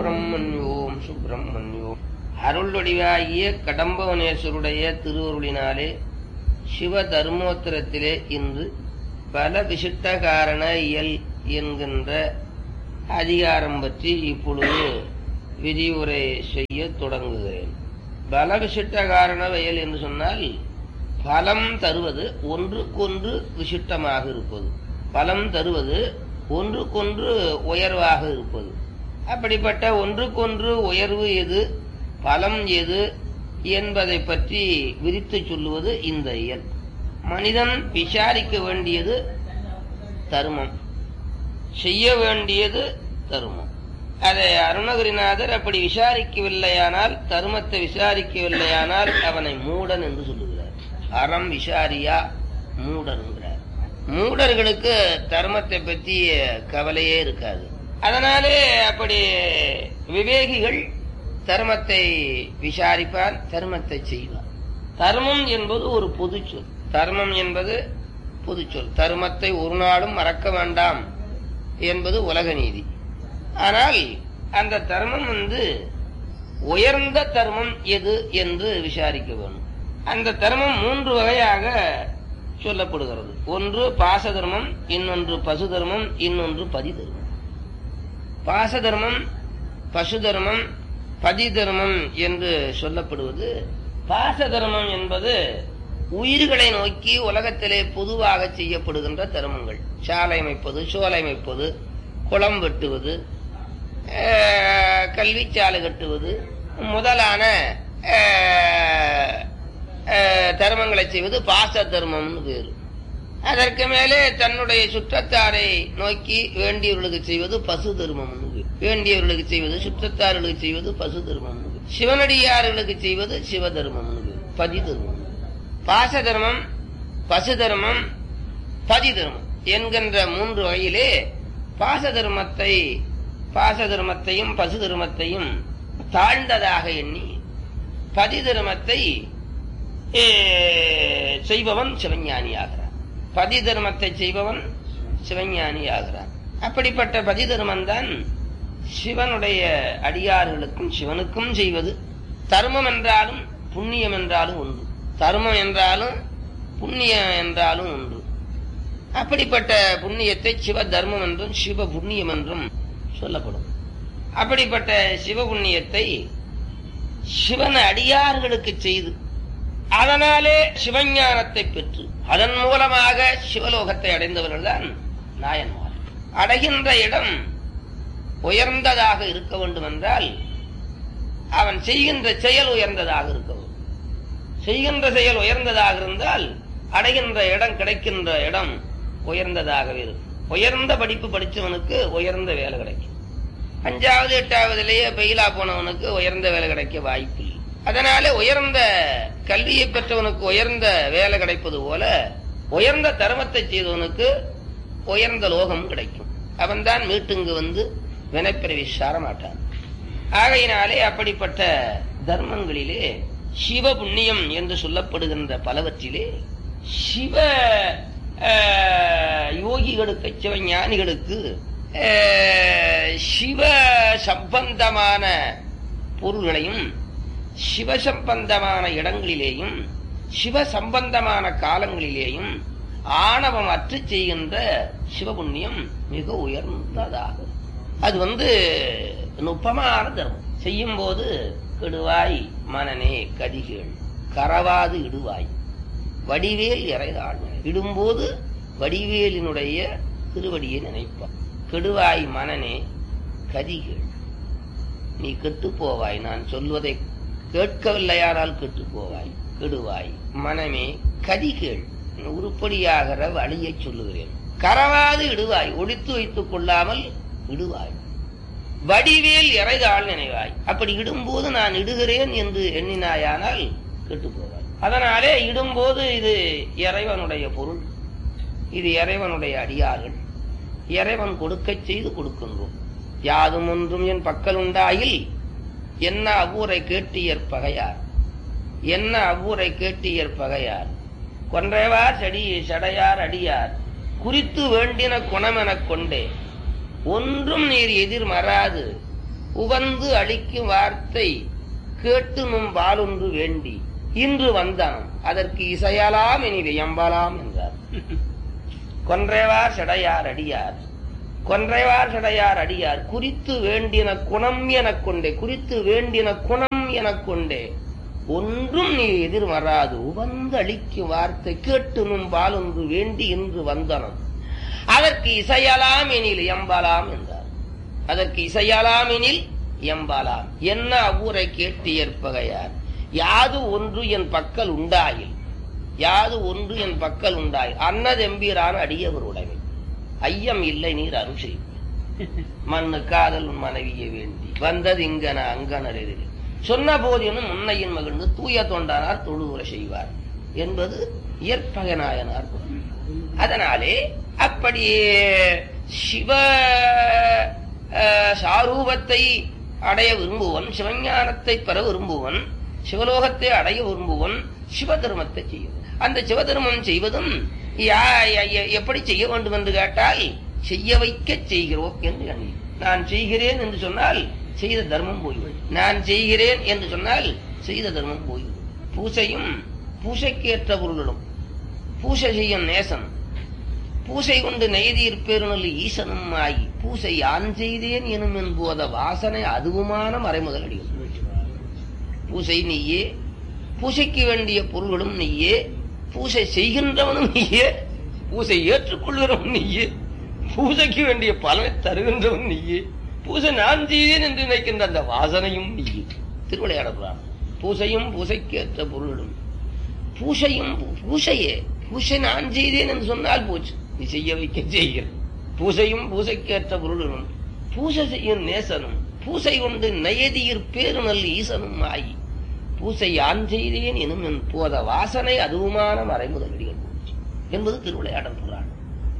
சுப்பிரமணியோம் சுப்பிரமணியோம் அருள்வடிவாகிய கடம்பவனேஸ்வருடைய திருவருளினாலே சிவ தர்மோத்தரத்திலே இன்று பல விசிட்ட காரண இயல் என்கின்ற அதிகாரம் பற்றி இப்பொழுது விரிவுரை செய்ய தொடங்குகிறேன் பல விசிட்ட காரண வயல் என்று சொன்னால் பலம் தருவது ஒன்றுக்கொன்று விசிட்டமாக இருப்பது பலம் தருவது ஒன்றுக்கொன்று உயர்வாக இருப்பது அப்படிப்பட்ட ஒன்றுக்கொன்று உயர்வு எது பலம் எது என்பதை பற்றி விரித்து சொல்லுவது இந்த இயல் மனிதன் விசாரிக்க வேண்டியது தர்மம் செய்ய வேண்டியது தர்மம் அதை அருணகிரிநாதர் அப்படி விசாரிக்கவில்லையானால் தர்மத்தை விசாரிக்கவில்லையானால் அவனை மூடன் என்று சொல்லுகிறார் அறம் விசாரியா மூடன்கிறார் மூடர்களுக்கு தர்மத்தை பற்றி கவலையே இருக்காது அதனாலே அப்படி விவேகிகள் தர்மத்தை விசாரிப்பான் தர்மத்தை செய்வான் தர்மம் என்பது ஒரு பொது சொல் தர்மம் என்பது பொது சொல் தர்மத்தை ஒரு நாளும் மறக்க வேண்டாம் என்பது உலக நீதி ஆனால் அந்த தர்மம் வந்து உயர்ந்த தர்மம் எது என்று விசாரிக்க வேணும் அந்த தர்மம் மூன்று வகையாக சொல்லப்படுகிறது ஒன்று பாச தர்மம் இன்னொன்று பசு தர்மம் இன்னொன்று பதி தர்மம் பாச தர்மம் பசு தர்மம் பதி தர்மம் என்று சொல்லப்படுவது பாச தர்மம் என்பது உயிர்களை நோக்கி உலகத்திலே பொதுவாக செய்யப்படுகின்ற தர்மங்கள் சாலை அமைப்பது சோலை அமைப்பது குளம் வெட்டுவது கல்வி சாலை கட்டுவது முதலான தர்மங்களை செய்வது பாச தர்மம்னு பேரு அதற்கு மேலே தன்னுடைய சுற்றத்தாரை நோக்கி வேண்டியவர்களுக்கு செய்வது பசு தர்மம் வேண்டியவர்களுக்கு செய்வது சுற்றத்தார்களுக்கு செய்வது பசு தர்மம் சிவனடியார்களுக்கு செய்வது சிவ தர்மம் பதி தர்மம் பாச தர்மம் பசு தர்மம் பதி தர்மம் என்கின்ற மூன்று வகையிலே பாச தர்மத்தை பாச தர்மத்தையும் பசு தர்மத்தையும் தாழ்ந்ததாக எண்ணி பதி தர்மத்தை செய்பவன் சிவஞானி ஆகிறான் பதி தர்மத்தை செய்பவன் சிவஞானி ஆகிறான் அப்படிப்பட்ட பதி தர்மம் தான் சிவனுடைய அடியார்களுக்கும் சிவனுக்கும் செய்வது தர்மம் என்றாலும் புண்ணியம் என்றாலும் ஒன்று தர்மம் என்றாலும் புண்ணியம் என்றாலும் ஒன்று அப்படிப்பட்ட புண்ணியத்தை சிவ தர்மம் என்றும் சிவ புண்ணியம் என்றும் சொல்லப்படும் அப்படிப்பட்ட சிவ புண்ணியத்தை சிவன் அடியார்களுக்கு செய்து அதனாலே சிவஞானத்தை பெற்று அதன் மூலமாக சிவலோகத்தை அடைந்தவர்கள் தான் நாயன்மார் அடைகின்ற இடம் உயர்ந்ததாக இருக்க வேண்டும் என்றால் அவன் செய்கின்ற செயல் உயர்ந்ததாக இருக்க வேண்டும் செய்கின்ற செயல் உயர்ந்ததாக இருந்தால் அடைகின்ற இடம் கிடைக்கின்ற இடம் உயர்ந்ததாகவே இருக்கும் உயர்ந்த படிப்பு படிச்சவனுக்கு உயர்ந்த வேலை கிடைக்கும் அஞ்சாவது எட்டாவதுலேயே பெயிலா போனவனுக்கு உயர்ந்த வேலை கிடைக்க வாய்ப்பு இல்லை அதனால உயர்ந்த கல்வியை பெற்றவனுக்கு உயர்ந்த வேலை கிடைப்பது போல உயர்ந்த தர்மத்தை செய்தவனுக்கு உயர்ந்த லோகம் கிடைக்கும் அவன்தான் மீட்டுங்கு வந்து வினைப்பிறவி சாரமாட்டான் ஆகையினாலே அப்படிப்பட்ட தர்மங்களிலே சிவ புண்ணியம் என்று சொல்லப்படுகின்ற பலவற்றிலே சிவ யோகிகளுக்கு சிவ ஞானிகளுக்கு சிவ சம்பந்தமான பொருள்களையும் சிவ சம்பந்தமான இடங்களிலேயும் சிவ சம்பந்தமான காலங்களிலேயும் ஆணவம் அற்று செய்கின்ற சிவபுண்ணியம் மிக உயர்ந்ததாகும் அது வந்து நுட்பமான தர்மம் செய்யும் போது கெடுவாய் மனநே கதிகள் கரவாது இடுவாய் வடிவேல் இறைதாள் இடும்போது வடிவேலினுடைய திருவடியை நினைப்பான் கெடுவாய் மனநே கதிகள் நீ கெட்டு போவாய் நான் சொல்வதை கேட்கவில்லையானால் கெட்டு போவாய் கெடுவாய் மனமே கதிகள் உருப்படியாகிற வழியை சொல்லுகிறேன் கரவாது இடுவாய் ஒழித்து வைத்துக் கொள்ளாமல் இடுவாய் வடிவேல் இறைதாள் நினைவாய் அப்படி இடும்போது நான் இடுகிறேன் என்று எண்ணினாயானால் கெட்டு போவாய் அதனாலே இடும்போது இது இறைவனுடைய பொருள் இது இறைவனுடைய அடியார்கள் இறைவன் கொடுக்க செய்து கொடுக்கின்றோம் யாதும் ஒன்றும் என் பக்கல் உண்டாயில் என்ன அவ்வூரை கேட்டியற் பகையார் என்ன அவ்வூரை கேட்டியற் பகையார் கொன்றைவார் செடி சடையார் அடியார் குறித்து வேண்டின குணமெனக் கொண்டே ஒன்றும் நீர் எதிர் மறாது உவந்து அளிக்கும் வார்த்தை கேட்டு நும் பாலொன்று வேண்டி இன்று வந்தான் அதற்கு இசையலாம் இனி வியம்பலாம் என்றார் கொன்றைவார் செடையார் அடியார் கொன்றைவார் செடையார் அடியார் குறித்து வேண்டின குணம் எனக் கொண்டே குறித்து வேண்டின குணம் எனக் கொண்டே ஒன்றும் நீ எதிர் வராது உவந்து அளிக்கும் வார்த்தை கேட்டு நும் பாலொன்று வேண்டி இன்று வந்தனம் அதற்கு இசையலாம் எனில் எம்பலாம் என்றார் அதற்கு இசையலாம் எனில் எம்பலாம் என்ன அவ்வூரை கேட்டு ஏற்பகையார் யாது ஒன்று என் பக்கல் உண்டாயில் யாது ஒன்று என் பக்கல் உண்டாயில் அன்னதெம்பீரான அடியவர் உடைமை ஐயம் இல்லை நீர் அருள் செய்யும் மண்ணு காதல் உன் மனைவியை வேண்டி வந்தது இங்கன அங்கனர் எதிரில் சொன்ன போதினும் முன்னையின் மகிழ்ந்து தூய தொண்டானார் தொழுவுரை செய்வார் என்பது இயற்பகநாயனார் குரல். அதனாலே அப்படியே சிவ அஹ், சாரூபத்தை அடைய விரும்புவன் சிவஞானத்தை பெற விரும்புவன் சிவலோகத்தை அடைய விரும்புவன் சிவ தர்மத்தை செய்யும் அந்த சிவ தர்மம் செய்வதும் யா- ய- ய- எப்படி செய்ய வேண்டும் என்று கேட்டால் செய்ய வைக்க செய்கிறோம் என்று எண்ணி நான் செய்கிறேன் என்று சொன்னால் செய்த தர்மம் போய்விடும் நான் செய்கிறேன் என்று சொன்னால் செய்த தர்மம் போய்விடும் பூசையும் பூசைக்கேற்ற பொருளும் பூசை செய்யும் நேசன் பூசை கொண்டு நெய்தீர் பெருநல் ஈசனும் ஆகி பூசை யான் செய்தேன் எனும் என்போத வாசனை அதுவுமான மறைமுதல் அடியும் பூசை நீயே பூசைக்கு வேண்டிய பொருள்களும் நீயே பூசை செய்கின்றவனும் நீயே பூசை ஏற்றுக்கொள்கிறவன் நீயே பூசைக்கு வேண்டிய பலனை தருகின்றவன் நீயே பூசை நான் செய்தேன் என்று நினைக்கின்ற அந்த வாசனையும் நீயே திருவிளையாடலாம் பூசையும் பூசைக்கு ஏற்ற பொருள்களும் பூசையும் பூசையே பூசை நான் செய்தேன் என்று சொன்னால் போச்சு நீ செய்ய வைக்க செய்கிற பூசையும் பூசைக்கு ஏற்ற பொருளும் பூசை செய்யும் நேசனும் பூசை கொண்டு நயதியிற் பேரு நல் ஈசனும் ஆகி பூசை யான் செய்தேன் எனும் என் போத வாசனை அதுவுமான மறைமுதலடிகள் போச்சு என்பது திருவிளையாடல் புராணம்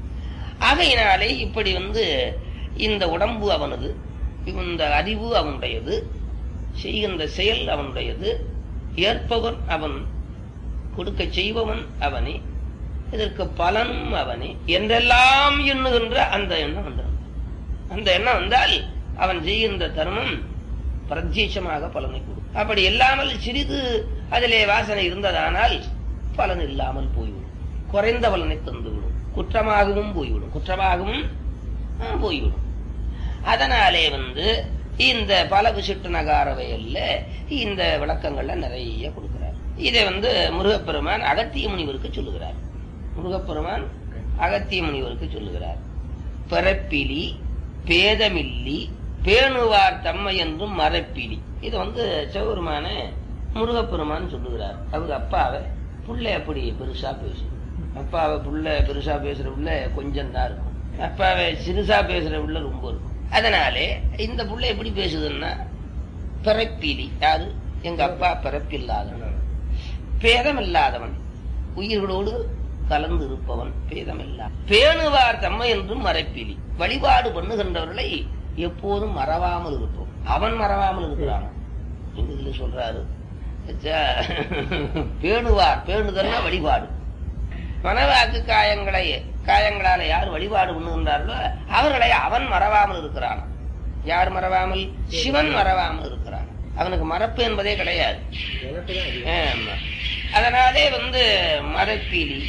ஆகையினாலே இப்படி வந்து இந்த உடம்பு அவனது இந்த அறிவு அவனுடையது செய்கின்ற செயல் அவனுடையது ஏற்பவன் அவன் கொடுக்க செய்பவன் அவனே இதற்கு பலனும் அவனே என்றெல்லாம் எண்ணுகின்ற அந்த எண்ணம் வந்திருந்தான் அந்த எண்ணம் வந்தால் அவன் செய்கின்ற தர்மம் பிரத்யட்சமாக பலனை கொடுக்கும் அப்படி இல்லாமல் சிறிது அதிலே வாசனை இருந்ததானால் பலன் இல்லாமல் போய்விடும் குறைந்த பலனை தந்துவிடும் குற்றமாகவும் போய்விடும் குற்றமாகவும் ஆ, போய்விடும் அதனாலே வந்து இந்த பல விசிட்டு நகாரவையல்ல இந்த விளக்கங்கள்ல நிறைய கொடுக்கிறார் இதை வந்து முருகப்பெருமான் அகத்திய முனிவருக்கு சொல்லுகிறார் முருகப்பெருமான் அகத்திய முனிவருக்கு சொல்லுகிறார் பிறப்பிலி பேதமில்லி பேணுவார் தம்மை என்றும் மரப்பிலி இது வந்து சிவபெருமான முருகப்பெருமான் சொல்லுகிறார் அவங்க அப்பாவை புள்ள அப்படி பெருசா பேசும் அப்பாவை புள்ள பெருசா பேசுற புள்ள கொஞ்சம் தான் இருக்கும் அப்பாவை சிறுசா பேசுற புள்ள ரொம்ப இருக்கும் அதனாலே இந்த புள்ள எப்படி பேசுதுன்னா பிறப்பிலி யாரு எங்க அப்பா பிறப்பில்லாதவன் பேதம் இல்லாதவன் உயிர்களோடு கலந்து இருப்பவன் பேதமில்லா பேணுவார் தம்மை என்றும் மறைப்பிலி வழிபாடு பண்ணுகின்றவர்களை எப்போதும் மறவாமல் இருப்போம் அவன் மறவாமல் இருக்கிறான் இதுல சொல்றாரு ச்சே, பேணுவார் பேணுதல்னா வழிபாடு மனவாக்கு காயங்களை காயங்களால யார் வழிபாடு பண்ணுகின்றார்களோ அவர்களை அவன் மறவாமல் இருக்கிறான் யார் மறவாமல் சிவன் மறவாமல் இருக்கிறான் அவனுக்கு மறப்பு என்பதே கிடையாது ஆமா. அதனாலே வந்து மரப்பிலி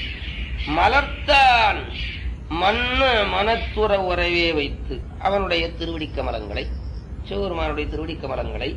மலர்த்தான் மண்ணு மனத்துற உறவே வைத்து அவனுடைய திருவடிக் கமலங்களை சிவபெருமானுடைய திருவடிக் கமலங்களை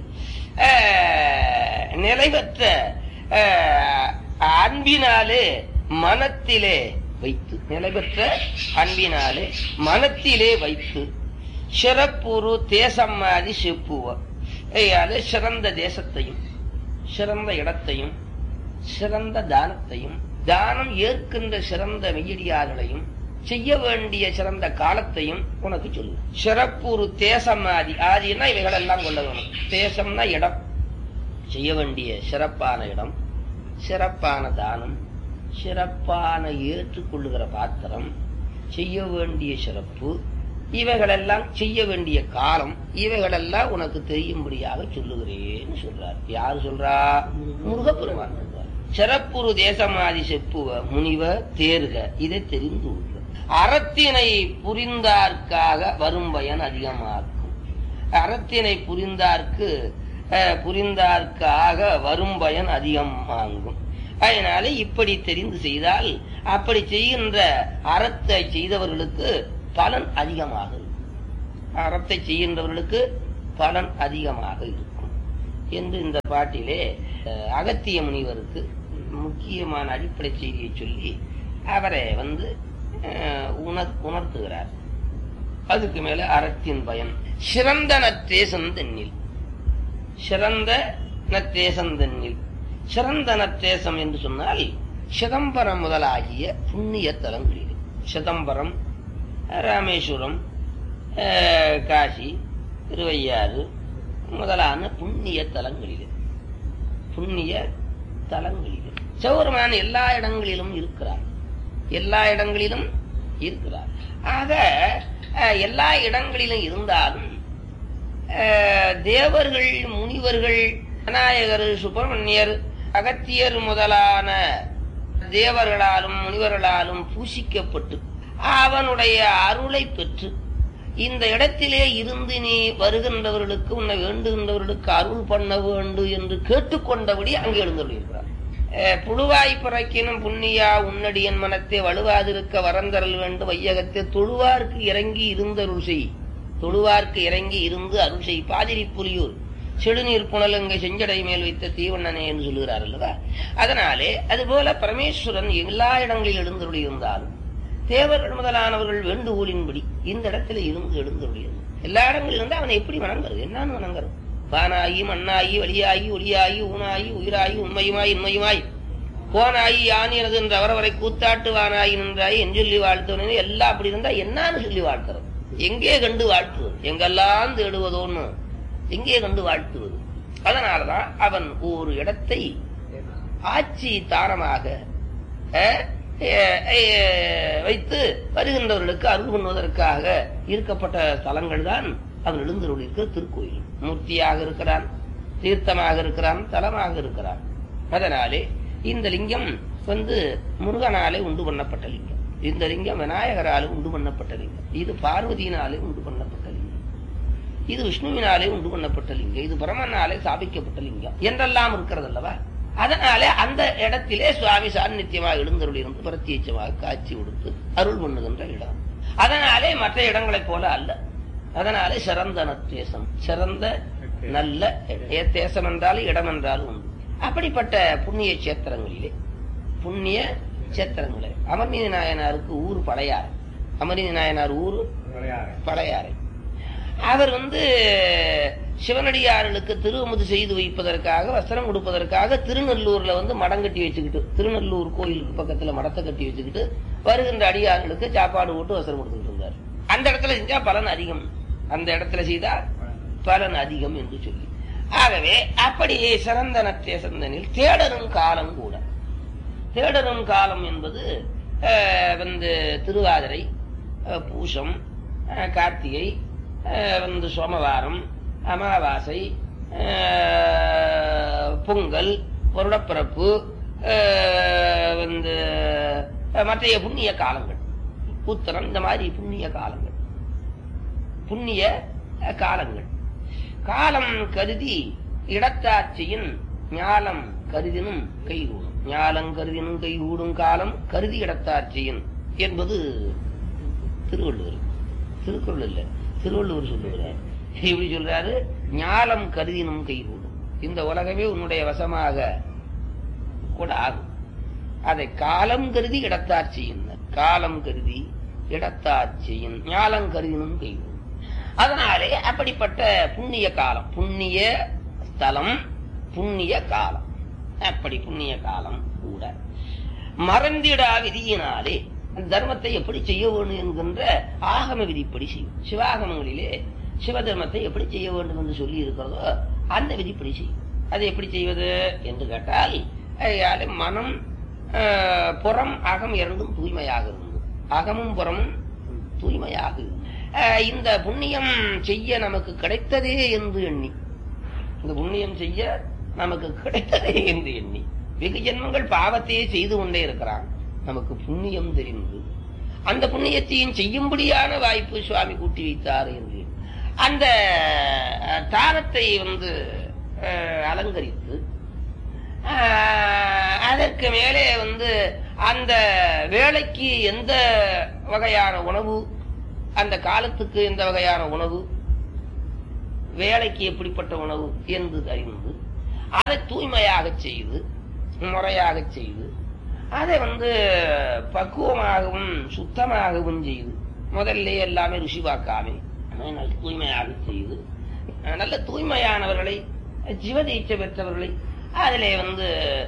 ஆஹ், நிலைபெற்ற ஆஹ், அன்பினாலே மனத்திலே வைத்து நிலைபெற்ற அன்பினாலே மனத்திலே வைத்து சிறப்புரு தேசம்மாதி செப்புவ அது சிறந்த தேசத்தையும் சிறந்த இடத்தையும் சிறந்த தானத்தையும் தானம் ஏற்கின்ற சிறந்த மெய்யடியார்களையும் செய்ய வேண்டிய சிறந்த காலத்தையும் உனக்கு சொல்லு சிறப்புறு தேசம் ஆதி ஆதினா இவைகள் எல்லாம் கொள்ள வேணும் தேசம்னா இடம் செய்ய வேண்டிய சிறப்பான இடம் சிறப்பான தானம் சிறப்பான ஏற்றுக்கொள்ளுகிற பாத்திரம் செய்ய வேண்டிய சிறப்பு இவைகளெல்லாம் செய்ய வேண்டிய காலம் இவைகளெல்லாம் உனக்கு தெரியும்படியாக சொல்லுகிறேன்னு சொல்றார் யார் சொல்றா முருகப்பெருமான் சொல்றார் சிறப்புறு தேசமாதி செப்புவ முனிவ தேர்க இதை தெரிந்து கொள்க அறத்தினை புரிந்தார்க்காக வரும் பயன் அதிகமாக்கும் அறத்தினை புரிந்தார்க்கு அஹ், புரிந்தார்க்காக வரும் பயன் அதிகம் ஆகும் அதனால இப்படி தெரிந்து செய்தால் அப்படி செய்கின்ற அறத்தை செய்தவர்களுக்கு பலன் அதிகமாக இருக்கும் அறத்தை செய்கின்றவர்களுக்கு பலன் அதிகமாக இருக்கும் என்று இந்த பாட்டிலே அஹ், அகத்திய முனிவருக்கு முக்கியமான அடிப்படை செய்தியை சொல்லி அவரை வந்து அஹ், உணர் உணர்த்துகிறார் அதுக்கு மேல அறத்தின் பயன் சிறந்த நற்றேசந்தென்னில் சிறந்த நற்றேசந்தென்னில் சிறந்த நற்றேசம் என்று சொன்னால் சிதம்பரம் முதலாகிய புண்ணிய தலங்களில் சிதம்பரம் ராமேஸ்வரம் அஹ், காசி திருவையாறு முதலான புண்ணிய தலங்களில் புண்ணிய தலங்களில் சிவபெருமான் எல்லா இடங்களிலும் இருக்கிறார் எல்லா இடங்களிலும் இருக்கிறார் ஆக அஹ், எல்லா இடங்களிலும் இருந்தாலும் அஹ், தேவர்கள் முனிவர்கள் விநாயகர் சுப்பிரமணியர் அகத்தியர் முதலான தேவர்களாலும் முனிவர்களாலும் பூசிக்கப்பட்டு அவனுடைய அருளை பெற்று இந்த இடத்திலே இருந்து நீ வருகின்றவர்களுக்கு உன்னை வேண்டுகின்றவர்களுக்கு அருள் பண்ண வேண்டும் என்று கேட்டுக்கொண்டபடி அங்கே எழுந்துள்ளார் புழுவாய் பிறக்கினும் புண்ணியா உன்னடியன் மனத்தை வலுவாதிருக்க வரந்தரல் வேண்டும் வையகத்தை தொழுவார்க்கு இறங்கி இருந்தருள் செய் தொழுவார்க்கு இறங்கி இருந்து அருள் செய் பாதிரி புலியூர் செடுநீர் புனலங்கை செஞ்சடை மேல் வைத்த தீவண்ணனே என்று சொல்லுகிறார் அல்லவா அதனாலே அதுபோல பரமேஸ்வரன் எல்லா இடங்களில் எழுந்தருளி இருந்தாலும் தேவர்கள் முதலானவர்கள் வேண்டுகோளின்படி இந்த இடத்துல இருந்து எழுந்தருளியது எல்லா இடங்களில் இருந்து அவனை எப்படி வணங்குறது என்னன்னு வணங்குறது வானாயி மண்ணாயி வழியாயி ஒளியாயி ஊனாயி உயிராயி உண்மையுமாய் இன்மையுமாய் போனாயி யான் எனது என்ற அவரவரை கூத்தாட்டு வானாயி நின்றாய் என் சொல்லி வாழ்த்துவனே எல்லாம் அப்படி இருந்தா என்னன்னு சொல்லி வாழ்த்துறது எங்கே கண்டு வாழ்த்துவது எங்கெல்லாம் தேடுவதோன்னு எங்கே கண்டு வாழ்த்துவது அதனாலதான் அவன் ஒரு இடத்தை ஆட்சி தாரமாக அஹ், அஹ், அஹ், வைத்து வருகின்றவர்களுக்கு அருள் பண்ணுவதற்காக இருக்கப்பட்ட ஸ்தலங்கள் தான் அவன் எழுந்தருளிருக்கிற திருக்கோயில் மூர்த்தியாக இருக்கிறான் தீர்த்தமாக இருக்கிறான் தலமாக இருக்கிறான் அதனாலே இந்த லிங்கம் வந்து முருகனாலே உண்டு பண்ணப்பட்ட லிங்கம் இந்த லிங்கம் விநாயகராலே உண்டு பண்ணப்பட்ட லிங்கம் இது பார்வதியினாலே உண்டு பண்ணப்பட்ட லிங்கம் இது விஷ்ணுவினாலே உண்டு பண்ணப்பட்ட லிங்கம் இது பிரமனாலே ஸ்தாபிக்கப்பட்ட லிங்கம் என்றெல்லாம் இருக்கிறது அல்லவா அதனாலே அந்த இடத்திலே சுவாமி சாநித்தியமாக எழுந்தருள் இருந்து பிரத்யட்சமாக காட்சி கொடுத்து அருள் பண்ணுகின்ற இடம் அதனாலே மற்ற இடங்களைப் போல அல்ல அதனாலே சிறந்த நத்தேசம் சிறந்த நல்ல இடம். தேசம் என்றாலும் இடம் என்றாலும் உண்டு அப்படிப்பட்ட புண்ணிய கஷேத்திரங்களிலே புண்ணிய கஷேத்திரங்களே அமர்நீதி நாயனாருக்கு ஊர் பழையாறு அமர்நீதி நாயனார் ஊர் பழையாறை அவர் வந்து சிவனடியார்களுக்கு திருவமுது செய்து வைப்பதற்காக வஸ்திரம் கொடுப்பதற்காக திருநெல்லூர்ல வந்து மடம் கட்டி வச்சுக்கிட்டு திருநெல்லூர் கோயிலுக்கு பக்கத்துல மடத்தை கட்டி வச்சுக்கிட்டு வருகின்ற அடியார்களுக்கு சாப்பாடு போட்டு வஸ்திரம் கொடுத்துக்கிட்டு இருந்தார் அந்த இடத்துல செஞ்சா பலன் அதிகம் அந்த இடத்துல செய்தா பலன் அதிகம் என்று சொல்லி ஆகவே அப்படி சிறந்த நற்றேசந்தனில் தேடரும் காலம் கூட தேடரும் காலம் என்பது அஹ், வந்து திருவாதிரை அஹ், பூசம் அஹ், கார்த்திகை அஹ், வந்து சோமவாரம் அமாவாசை அஹ், பொங்கல் வருடப்பிறப்பு அஹ், வந்து அஹ், மற்றைய புண்ணிய காலங்கள் உத்தரம் இந்த மாதிரி புண்ணிய காலங்கள் புண்ணிய அஹ், காலங்கள் காலம் கருதி இடத்தாட்சியின் ஞாலம் கருதினும் கைகூடும் ஞாலம் கருதினும் கைகூடும் காலம் கருதி இடத்தாட்சியின் என்பது திருவள்ளுவர் திருக்குறள் இல்ல திருவள்ளுவர் சொல்லுகிறார் இப்படி சொல்றாரு ஞாலம் கருதினும் கைகூடும் இந்த உலகமே உன்னுடைய வசமாக கூட ஆகும் அதை காலம் கருதி இடத்தாட்சியின் காலம் கருதி இடத்தாட்சியின் ஞாலம் கருதினும் கைகூடும் அதனாலே அப்படிப்பட்ட புண்ணிய காலம் புண்ணிய ஸ்தலம் புண்ணிய காலம் அப்படி புண்ணிய காலம் கூட மறந்திடா விதியினாலே தர்மத்தை எப்படி செய்ய வேண்டும் என்கின்ற ஆகம விதிப்படி செய்யும் சிவாகமங்களிலே சிவ தர்மத்தை எப்படி செய்ய வேண்டும் என்று சொல்லி இருக்கிறதோ அந்த விதிப்படி செய்யும் அது எப்படி செய்வது என்று கேட்டால் அஹ், மனம் அஹ், புறம் அகம் இரண்டும் தூய்மையாக இருந்தது அகமும் புறமும் தூய்மையாக அஹ், இந்த புண்ணியம் செய்ய நமக்கு கிடைத்ததே என்று எண்ணி இந்த புண்ணியம் செய்ய நமக்கு கிடைத்ததே என்று எண்ணி வெகு ஜென்மங்கள் பாவத்தையே செய்து கொண்டே இருக்கிறான் நமக்கு புண்ணியம் தெரிந்து அந்த புண்ணியத்தையும் செய்யும்படியான வாய்ப்பு சுவாமி கூட்டி வைத்தார் என்று அந்த அஹ், தாரத்தை வந்து அஹ், அலங்கரித்து அஹ், அதற்கு மேலே வந்து அந்த வேலைக்கு எந்த வகையான உணவு அந்த காலத்துக்கு எந்த வகையான உணவு வேலைக்கு எப்படிப்பட்ட உணவு என்று அறிந்து அதை தூய்மையாக செய்து முறையாக செய்து அதை வந்து பக்குவமாகவும் சுத்தமாகவும் செய்து முதல்ல எல்லாமே ருசி பார்க்காம நல்ல தூய்மையாக செய்து நல்ல தூய்மையானவர்களை ஜீவதீட்சை பெற்றவர்களை அதிலே வந்து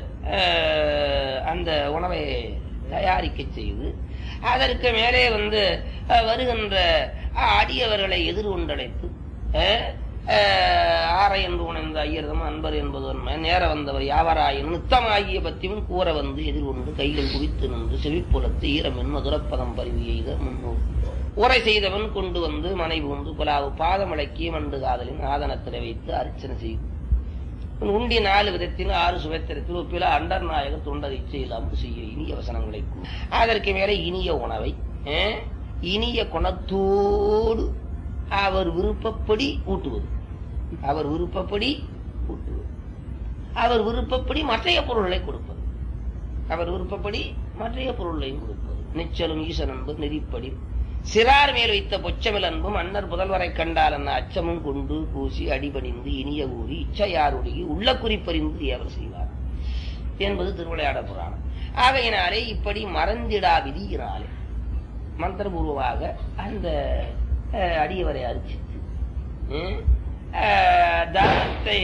அஹ், அந்த உணவை தயாரிக்க செய்து அதற்கு மேலே வந்து அஹ், வருகின்ற அடியவர்களை எதிர்கொண்டழைத்து அஹ், அஹ், ஆரை என்று உணர்ந்த ஐயர்தம் அன்பர் என்பது உண்மை நேர வந்தவர் யாவராயின் நித்தமாகிய பத்தியும் கூற வந்து எதிர்கொண்டு கைகள் குவித்து நின்று செவிப்புலத்து ஈரம் என்ன துரப்பதம் பருவி எய்த முன்னோர் உரை செய்தவன் கொண்டு வந்து மனை புகுந்து குலாவு பாதமடக்கி மண்டு காதலின் ஆதனத்தில வைத்து அர்ச்சனை செய்து உண்டி நாலு விதத்தில் ஆறு சுபத்திரத்தில் ஒப்பில அண்டர் நாயக தொண்டரை செய்யலாம் செய்ய இனிய வசனங்களை கூறு. அதற்கு மேலே இனிய உணவை அஹ், இனிய குணத்தோடு அவர் விருப்பப்படி ஊட்டுவது அவர் விருப்பப்படி ஊட்டுவது அவர் விருப்பப்படி மற்றைய பொருள்களை கொடுப்பது அவர் விருப்பப்படி மற்றைய பொருள்களையும் கொடுப்பது நிச்சலும் ஈசன் அன்பு நெறிப்படி சிறார் மேல் வைத்த பொச்சமில் அன்பும் அன்னர் புதல்வரை கண்டால் அன்ன அச்சமும் கொண்டு பூசி அடிபணிந்து இனிய கூறி இச்சையாருடைய உள்ள குறிப்பறிந்து அவர் செய்வார் என்பது திருவிளையாட புராணம் ஆகையினாலே இப்படி மறந்திடா விதியினாலே மந்திரபூர்வமாக அந்த அஹ், அடியவரை அரிச்சித்து ம், அஹ், தானத்தை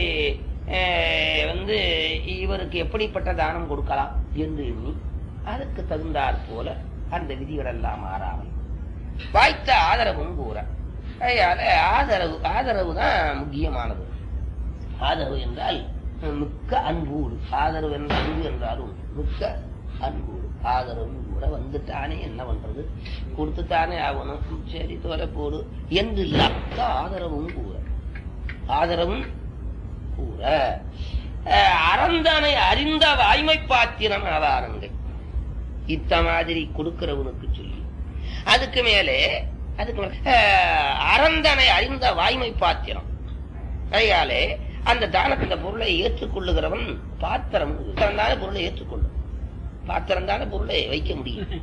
அஹ், வந்து இவருக்கு எப்படிப்பட்ட தானம் கொடுக்கலாம் என்று எண்ணி அதற்கு தகுந்தாற் போல அந்த விதிகள் எல்லாம் மாறாமல் வாய்த்த ஆதரவும் கூற அதனால ஆதரவு ஆதரவு தான் முக்கியமானது ஆதரவு என்றால் மிக்க அன்போடு ஆதரவு என்ற அன்பு என்றாலும் மிக்க அன்போடு ஆதரவு கூட வந்துட்டானே என்ன பண்றது கொடுத்துத்தானே ஆகணும் சரி தோலை போடு என்று இல்லாத ஆதரவும் கூற ஆதரவும் கூற அஹ், அறந்தானை அறிந்த வாய்மை பாத்திரம் ஆவாரங்கை இத்த மாதிரி கொடுக்கிறவனுக்கு சொல்லி அதுக்கு மேலே அதுக்கு மேலே அஹ், அறந்தனை அறிந்த வாய்மை பாத்திரம் கையாலே அந்த தானத்தின் பொருளை ஏற்றுக்கொள்ளுகிறவன் பாத்திரம் தானே பொருளை ஏற்றுக்கொள்ளும் பாத்திரம் தானே பொருளை வைக்க முடியும்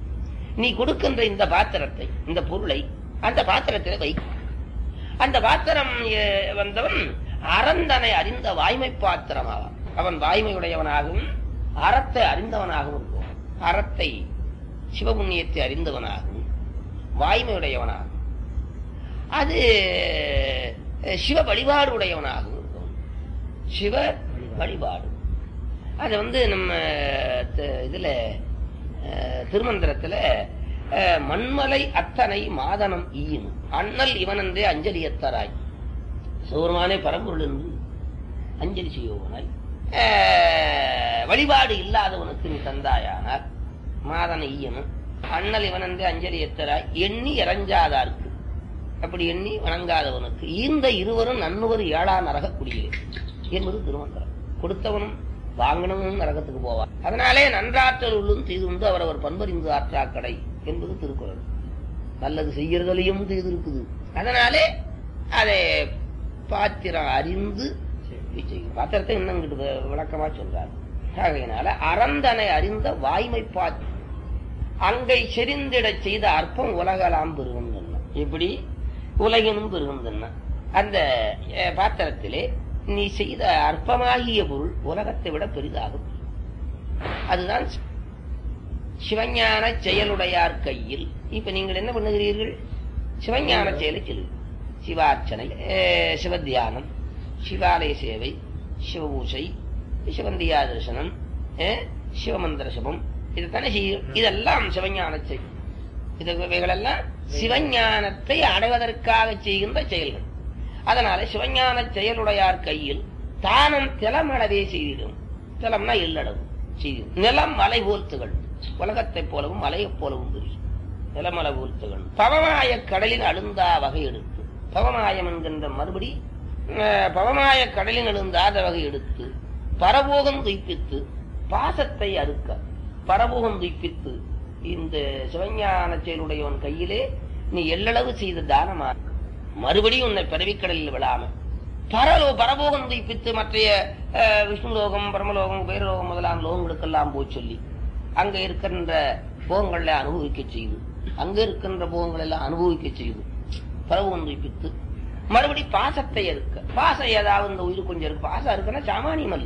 நீ கொடுக்கின்ற இந்த பாத்திரத்தை இந்த பொருளை அந்த பாத்திரத்தில் வை அந்த பாத்திரம் அஹ், வந்தவன் அறந்தனை அறிந்த வாய்மை பாத்திரமாவான் அவன் வாய்மையுடையவனாகவும் அறத்தை அறிந்தவனாகவும் இருப்பான் அறத்தை சிவபுண்ணியத்தை அறிந்தவனாகவும் வாய்மையுடையவனாகவும் அது அஹ், சிவ வழிபாடு உடையவனாகவும் இருக்கும் சிவ வழிபாடு அது வந்து நம்ம த- இதுல அஹ், திருமந்திரத்துல அஹ், மண்மலை அத்தனை மாதனம் ஈயும் அண்ணல் இவனந்தே அஞ்சலியத்தராய் சௌரமானே பரம்பொருள் என்று அஞ்சலி செய்வோனாய் அஹ், வழிபாடு இல்லாதவனுக்கு நீ தந்தாயானார் மாதன ஈயனும் அண்ணல் இவனந்தே அஞ்சலி எத்தராய் எண்ணி இறஞ்சாதார்க்கு அப்படி எண்ணி வணங்காதவனுக்கு ஈந்த இருவரும் நன்னுவர் ஏழா நரக குடியிலே என்பது திருமந்திரம் கொடுத்தவனும் வாங்கினவனும் நரகத்துக்கு போவார் அதனாலே நன்றாற்றல் உள்ளும் தீதுண்டு அவரவர் பண்பறிந்து ஆற்றாக்கடை என்பது திருக்குறள் நல்லது செய்யறதுலையும் தீது இருக்குது அதனாலே அதை பாத்திரம் அறிந்து செய்யும் பாத்திரத்தை இன்னும் இங்கிட்டு வி- விளக்கமா சொல்றாரு ஆகையினால அறந்தனை அறிந்த வாய்மை பாத்தி அங்கை செறிந்திடச் செய்த அற்பம் உலகலாம் பெருகுந்தன இப்படி உலகினும் பெருகுந்தன அந்த அஹ், பாத்திரத்திலே நீ செய்த அற்பமாகிய பொருள் உலகத்தை விட பெரிதாகும் அதுதான் சி- சிவஞான செயலுடையார் கையில் இப்ப நீங்கள் என்ன பண்ணுகிறீர்கள் சிவஞான செயலை செய்யுங்கள் சிவார்ச்சனை அஹ், சிவத்தியானம் சிவாலய சேவை சிவபூசை சிவந்தியா தரிசனம் அஹ், சிவமந்திர சிவம் இதுதானே செய்யும் இதெல்லாம் சிவஞான செயல் இது இவைகளெல்லாம் சிவஞானத்தை அடைவதற்காக செய்கின்ற செயல்கள் அதனால சிவஞான செயலுடையார் கையில் தானம் திலமளவே செய்திடும் திலம்னா எல்லளவு செய்திடும் நிலம் மலை போல் திகழும் உலகத்தைப் போலவும் மலையைப் போலவும் தெரியும் நிலமலை போல் திகழும் பவமாய கடலின் அழுந்தா வகை எடுத்து பவமாயம் என்கின்ற மறுபடி அஹ், பவமாய கடலின் அழுந்தாத வகை எடுத்து பரபோகம் துய்ப்பித்து பாசத்தை அறுக்க பரபோகம் துய்ப்பித்து இந்த சிவஞான செயலுடையவன் கையிலே நீ எல்லளவு செய்த தானமா மறுபடியும் உன்னை பிறவிக்கடலில் விழாம பரலோ பரபோகம் துய்ப்பித்து மற்றைய அஹ், விஷ்ணு லோகம் பரமலோகம் பேரலோகம் முதலான லோகங்களுக்கெல்லாம் போய் சொல்லி அங்க இருக்கின்ற போகங்களை அனுபவிக்க செய்து அங்க இருக்கின்ற போகங்கள் எல்லாம் அனுபவிக்க செய்து பரபோகம் துய்ப்பித்து மறுபடி பாசத்தை எடுக்க பாசம் ஏதாவது இந்த உயிர் கொஞ்சம் இருக்கு பாசம் இருக்குன்னா சாமானியம் அல்ல